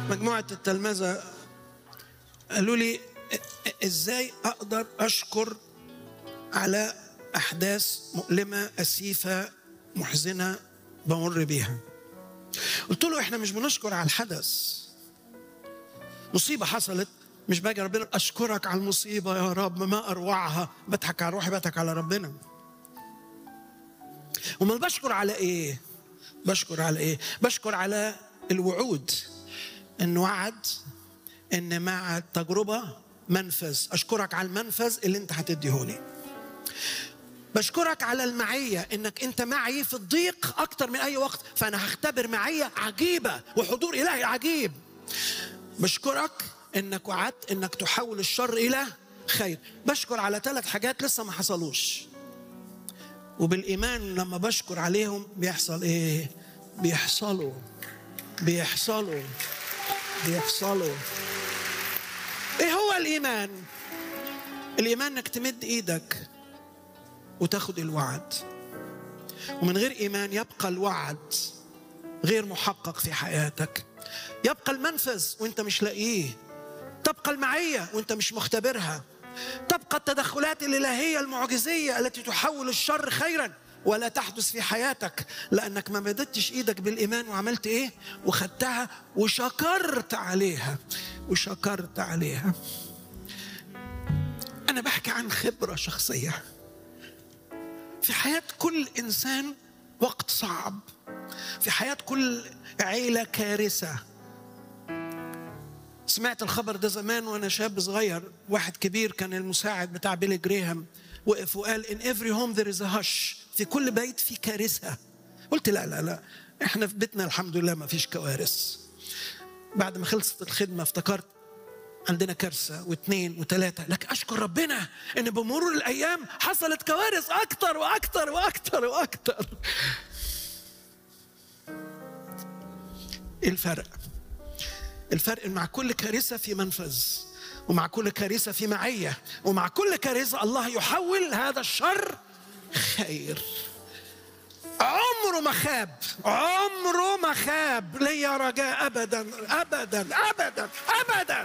مجموعة التلمذة قالوا لي ازاي اقدر اشكر على احداث مؤلمة اسيفة محزنة بمر بيها قلت له احنا مش بنشكر على الحدث مصيبة حصلت مش باجي ربنا اشكرك على المصيبة يا رب ما اروعها بضحك على روحي بضحك على ربنا امال بشكر على ايه بشكر على ايه بشكر على الوعود ان وعد ان مع التجربه منفذ اشكرك على المنفذ اللي انت هتديهولي بشكرك على المعية انك انت معي في الضيق اكتر من اي وقت فانا هختبر معية عجيبة وحضور الهي عجيب بشكرك انك وعدت انك تحول الشر الى خير بشكر على ثلاث حاجات لسه ما حصلوش وبالايمان لما بشكر عليهم بيحصل ايه بيحصلوا بيحصلوا بيحصلوا ايه هو الايمان الايمان انك تمد ايدك وتاخد الوعد ومن غير ايمان يبقى الوعد غير محقق في حياتك يبقى المنفذ وانت مش لاقيه تبقى المعيه وانت مش مختبرها تبقى التدخلات الالهيه المعجزيه التي تحول الشر خيرا ولا تحدث في حياتك لانك ما مددتش ايدك بالايمان وعملت ايه وخدتها وشكرت عليها وشكرت عليها انا بحكي عن خبره شخصيه في حياه كل انسان وقت صعب في حياه كل عيله كارثه سمعت الخبر ده زمان وانا شاب صغير واحد كبير كان المساعد بتاع بيلي جريهام وقف وقال in every home there is a hush في كل بيت في كارثه قلت لا لا لا احنا في بيتنا الحمد لله ما فيش كوارث بعد ما خلصت الخدمه افتكرت عندنا كارثه واثنين وثلاثه لكن اشكر ربنا ان بمرور الايام حصلت كوارث اكتر واكتر واكتر واكتر ايه الفرق الفرق مع كل كارثه في منفذ ومع كل كارثه في معيه ومع كل كارثه الله يحول هذا الشر خير عمره ما خاب عمره ما خاب ليا رجاء ابدا ابدا ابدا ابدا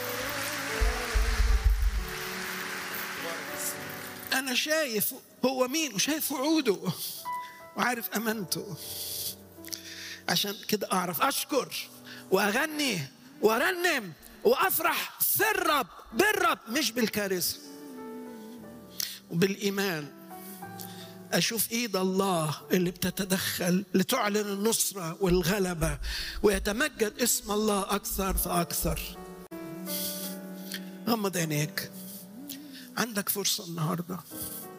انا شايف هو مين وشايف وعوده وعارف امانته عشان كده اعرف اشكر واغني وارنم وافرح في الرب بالرب مش بالكارثه وبالايمان اشوف ايد الله اللي بتتدخل لتعلن النصره والغلبه ويتمجد اسم الله اكثر فاكثر غمض عينيك عندك فرصه النهارده